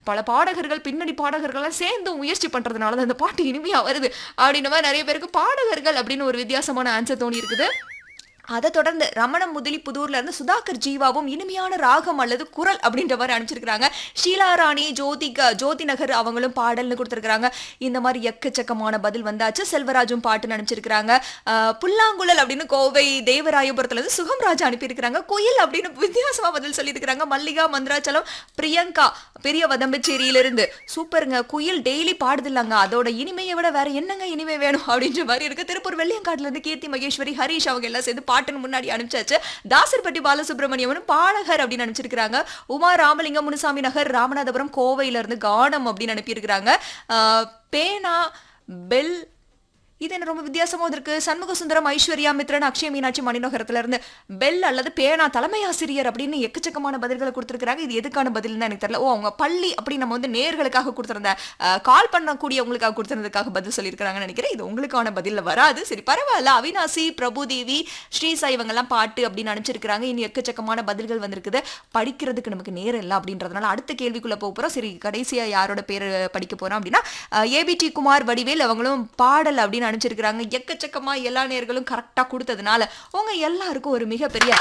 பல பாடகர்கள் பின்னணி பாடகர்கள்லாம் சேர்ந்து முயற்சி பண்றதுனால தான் அந்த பாட்டு இனிமையா வருது அப்படின்ற மாதிரி நிறைய பேருக்கு பாடகர்கள் அப்படின்னு ஒரு வித்தியாசமான ஆன்சர் தோணி இருக்குது அதை தொடர்ந்து ரமணம் முதலி புதூர்ல இருந்து சுதாகர் ஜீவாவும் இனிமையான ராகம் அல்லது குரல் அப்படின்ற மாதிரி அனுப்பிச்சிருக்காங்க ஷீலா ராணி ஜோதிகா ஜோதி நகர் அவங்களும் பாடல்னு கொடுத்துருக்காங்க இந்த மாதிரி எக்கச்சக்கமான பதில் வந்தாச்சு செல்வராஜும் பாட்டுன்னு அனுப்பிச்சிருக்காங்க ஆஹ் புல்லாங்குழல் அப்படின்னு கோவை தேவராயபுரத்துல இருந்து சுகம்ராஜ் அனுப்பியிருக்கிறாங்க குயில் அப்படின்னு வித்தியாசமா பதில் சொல்லியிருக்கிறாங்க மல்லிகா மந்திராச்சலம் பிரியங்கா பெரிய வதம்பச்சேரியிலிருந்து சூப்பருங்க குயில் டெய்லி பாடுதில்லாங்க அதோட இனிமையை விட வேற என்னங்க இனிமை வேணும் அப்படின்ற மாதிரி இருக்கு திருப்பூர் வெள்ளியங்காட்டுல இருந்து கீர்த்தி மகேஸ்வரி ஹரிஷ் அவங்க எல்லாம் சேர்ந்து பாட்டுன்னு முன்னாடி அனுப்பிச்சாச்சு தாசர்பட்டி பாலசுப்ரமணியமும் பாடகர் அப்படின்னு அனுப்பிச்சிருக்காங்க உமா ராமலிங்கம் முனுசாமி நகர் ராமநாதபுரம் கோவையில இருந்து கானம் அப்படின்னு அனுப்பியிருக்கிறாங்க ஆஹ் பேனா பெல் இது என்ன ரொம்ப வித்தியாசமா இருக்கு சண்முக சுந்தரம் ஐஸ்வர்யா மித்ரன் அக்ஷய மீனாட்சி மணிநகரத்துல இருந்து பெல் அல்லது பேனா தலைமை ஆசிரியர் அப்படின்னு எக்கச்சக்கமான பதில்களை கொடுத்துருக்காங்க இது எதுக்கான பதில்னு எனக்கு தெரியல ஓ அவங்க பள்ளி அப்படி நம்ம வந்து நேர்களுக்காக கொடுத்துருந்த கால் பண்ணக்கூடியவங்களுக்காக கொடுத்துருந்ததுக்காக பதில் சொல்லியிருக்காங்கன்னு நினைக்கிறேன் இது உங்களுக்கான பதில்ல வராது சரி பரவாயில்ல அவினாசி பிரபுதேவி ஸ்ரீ சைவங்கெல்லாம் பாட்டு அப்படின்னு அனுப்பிச்சிருக்காங்க இனி எக்கச்சக்கமான பதில்கள் வந்திருக்குது படிக்கிறதுக்கு நமக்கு நேரம் இல்லை அப்படின்றதுனால அடுத்த கேள்விக்குள்ள போக போறோம் சரி கடைசியா யாரோட பேர் படிக்க போறோம் அப்படின்னா ஏபிடி குமார் வடிவேல் அவங்களும் பாடல் அப்படின்னு அனுப்பிச்சிருக்கிறாங்க எக்கச்சக்கமா எல்லா நேர்களும் கரெக்டா கொடுத்ததுனால உங்க எல்லாருக்கும் ஒரு மிகப்பெரிய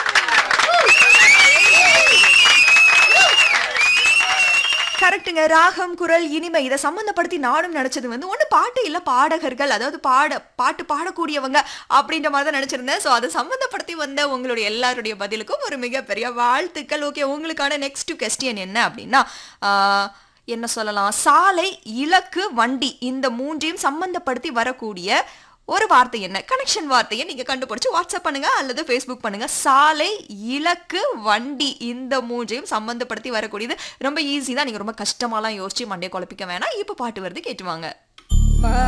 கரெக்ட்டுங்க ராகம் குரல் இனிமை இதை சம்மந்தப்படுத்தி நானும் நினைச்சது வந்து ஒன்று பாட்டு இல்லை பாடகர்கள் அதாவது பாட பாட்டு பாடக்கூடியவங்க அப்படின்ற மாதிரி தான் நினைச்சிருந்தேன் ஸோ அதை சம்மந்தப்படுத்தி வந்த உங்களுடைய எல்லாருடைய பதிலுக்கும் ஒரு மிகப்பெரிய வாழ்த்துக்கள் ஓகே உங்களுக்கான நெக்ஸ்ட் கொஸ்டின் என்ன அப்படின்னா ஆஹ், என்ன சொல்லலாம் சாலை இலக்கு வண்டி இந்த மூன்றையும் சம்பந்தப்படுத்தி வரக்கூடிய ஒரு வார்த்தை என்ன கனெக்ஷன் வார்த்தையை நீங்க கண்டுபிடிச்சு வாட்ஸ்அப் பண்ணுங்க அல்லது ஃபேஸ்புக் பண்ணுங்க சாலை இலக்கு வண்டி இந்த மூன்றையும் சம்பந்தப்படுத்தி வரக்கூடியது ரொம்ப ஈஸி தான் நீங்க ரொம்ப கஷ்டமாலாம் யோசிச்சு மண்டே குழப்பிக்க வேணாம் இப்போ பாட்டு வருது கேட்டுவாங்க